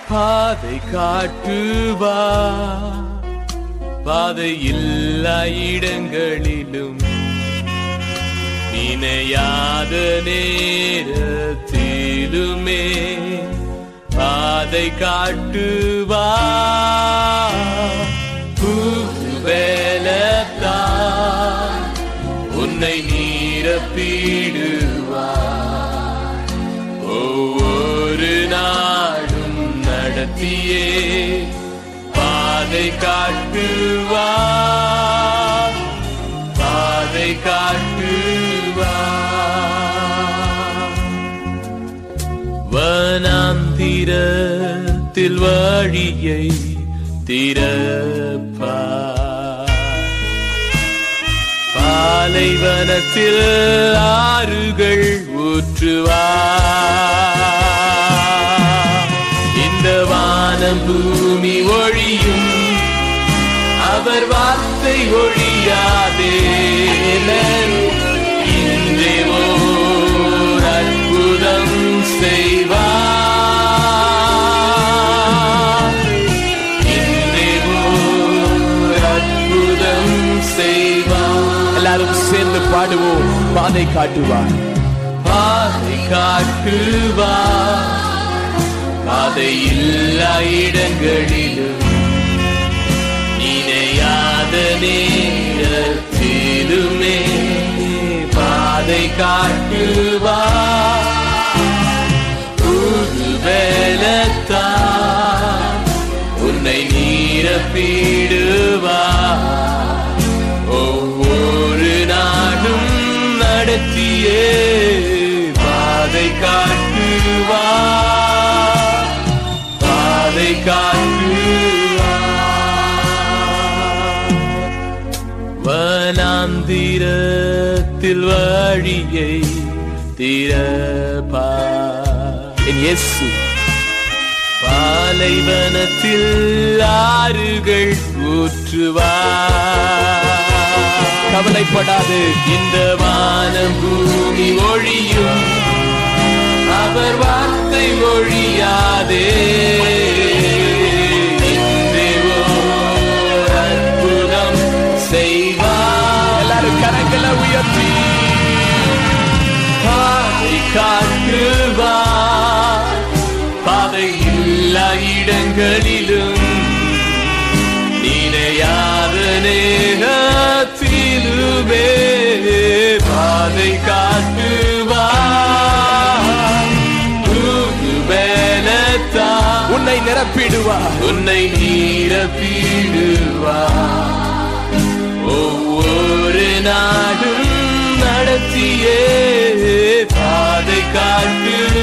பாதை காட்டுவா பாதை இல்லா இடங்களிலும் நினையாத நேரத்திலுமே பாதை காட்டுவா வேலத்தான் உன்னை நீரப்பிடுவா ஒவ்வொரு நாடும் நடத்தியே பாதை காட்டுவா பாதை காட்டுவா வனாந்திரத்தில் வழியை திறப்பா பாலைவனத்தில் ஆறுகள் ஊற்றுவா இந்த வானம் பூமி ஒழியும் அவர் வார்த்தை ஒழியாதே இன்றே ஓர் அற்புதம் செய்வார் இன்றே ஓர் அற்புதம் செய்வார் எல்லாரும் சேர்ந்து பாடுவோம் பாதை காட்டுவார் பாதை காட்டுவார் பாதை இல்லா இடங்களிலும் நினையாத நேரத்திலுமே பாதை காட்டுவார் புது வேலத்தான் உன்னை நீரப்பிடுவார் ஒவ்வொரு நாடும் நடத்தியே பாதை காட்டுவார் பாதை காட்டுவார் வனாந்திரத்தில் வழியை திறப்பா என் இயேசு பாலைவனத்தில் ஆறுகள் ஊற்றுவார் கவலைப்படாது இந்த வானம் பூமி ஒழியும் அவர் வார்த்தை ஒழியாதே இன்றே ஓர் அற்புதம் செய்வார் எல்லாரும் கரங்களை உயர்த்தி பாதை காட்டுவார் பாதை இல்லா இடங்களிலும் நினையாத நேரத்திலுமே பாதை காட்டுவார் புது பலத்தான் உன்னை நிரப்பிடுவார் உன்னை நீரப்பிடுவார் ஒவ்வொரு நாடும் நடத்தியே பாதை காட்டுவார்